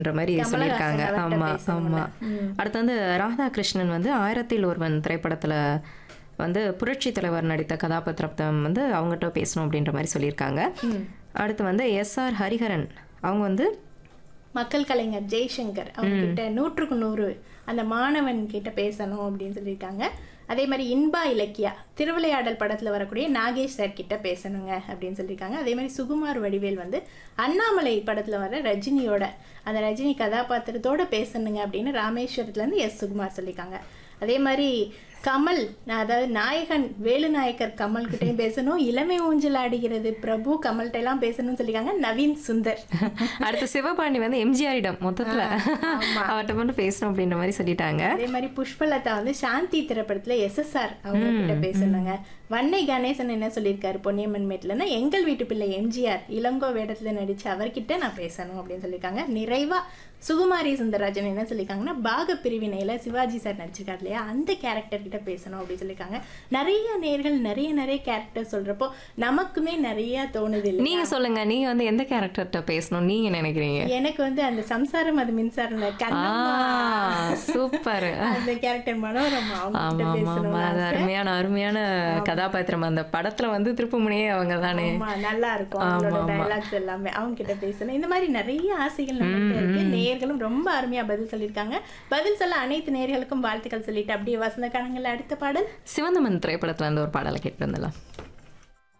ன்ற மாதிரி கமலஹாசன் சொல்லியிருக்காங்க அவர்ட்ட ஆமா பேசணும்ல. ஆமா அடுத்து வந்து ராதாகிருஷ்ணன் வந்து ஆயிரத்தில் ஒருவன் திரைப்படத்துல வந்து புரட்சி தலைவர் நடித்த கதாபாத்திரம் வந்து அவங்ககிட்ட பேசணும் அப்படின்ற மாதிரி சொல்லியிருக்காங்க அடுத்து வந்து எஸ்ஆர் ஹரிஹரன் அவங்க வந்து மக்கள் கலைஞர் ஜெய்சங்கர் அவங்க கிட்ட நூற்றுக்கு நூறு அந்த மாணவன் கிட்ட பேசணும் அப்படின்னு சொல்லியிருக்காங்க அதே மாதிரி இன்பா இலக்கியா திருவிளையாடல் படத்துல வரக்கூடிய நாகேஷ் சார் கிட்ட பேசணுங்க அப்படின்னு சொல்லியிருக்காங்க அதே மாதிரி சுகுமார் வடிவேல் வந்து அண்ணாமலை படத்துல வர ரஜினியோட அந்த ரஜினி கதாபாத்திரத்தோட பேசணுங்க அப்படின்னு ராமேஸ்வரத்துல இருந்து எஸ் சுகுமார் சொல்லியிருக்காங்க அதே மாதிரி கமல் அதாவது நாயகன் வேலுநாயக்கர் கமல் கிட்டயும் பேசணும் இளமை ஊஞ்சல் ஆடுகிறது பிரபு கமல்கிட்ட எல்லாம் பேசணும்னு சொல்லியிருக்காங்க நவீன் சுந்தர் அடுத்து சிவபாண்டி வந்து எம்ஜிஆரிடம் மொத்தத்துல ஆமா. அவர்கிட்ட மட்டும் பேசணும் அப்படின்ற மாதிரி சொல்லிட்டாங்க அதே மாதிரி புஷ்பலதா வந்து சாந்தி திரைப்படத்துல எஸ்எஸ்ஆர் அவங்க கிட்ட பேசணுங்க வன்னை கணேசன் என்ன சொல்லியிருக்காரு பொன்னியம்மன் மேட்லன்னா எங்கள் வீட்டு பிள்ளை எம்ஜிஆர் இளங்கோ வேடத்துல நடிச்ச அவர்கிட்ட நான் பேசணும் அப்படின்னு சொல்லியிருக்காங்க நிறைவா சுகுமாரி சுந்தரராஜன் என்ன சொல்லியிருக்காங்கன்னா பாக பிரிவினையில சிவாஜி சார் நடிச்சிருக்காரு இல்லையா அந்த கேரக்டர் கிட்ட பேசணும் அப்படின்னு சொல்லியிருக்காங்க நிறைய நேர்கள் நிறைய நிறைய கேரக்டர் சொல்றப்போ நமக்குமே நிறைய தோணுது இல்லையா? நீங்க சொல்லுங்க நீங்க வந்து எந்த கேரக்டர்கிட்ட பேசணும் நீங்க நினைக்கிறீங்க எனக்கு வந்து அந்த சம்சாரம் அது மின்சாரம் கண்ணம்மா சூப்பர் அந்த கேரக்டர் மனோரமா அவங்க கிட்ட ஆமா ஆமா ஆமா பேசணும் அது அருமையான அருமையான கதாபாத்திரம் அந்த படத்துல வந்து திருப்புமுனையே அவங்க தானே ஆமா நல்லா இருக்கும் அவங்களோட டயலாக்ஸ் எல்லாமே அவங்க கிட்ட பேசணும் இந்த மாதிரி நிறைய ஆசைகள் நம்மகிட்ட இருக்கு நேயர்களும் ரொம்ப அருமையா பதில் சொல்லியிருக்காங்க பதில் சொல்ல அனைத்து நேயர்களுக்கும் வாழ்த்துக்கள் சொல்லிட்டு அப்படியே வசந்த காலங்கள்ல அடுத்த பாடல் சிவந்தமன் திரைப்படத்துல இருந்து ஒரு பாடலை கேட்டு வந்துடலாம்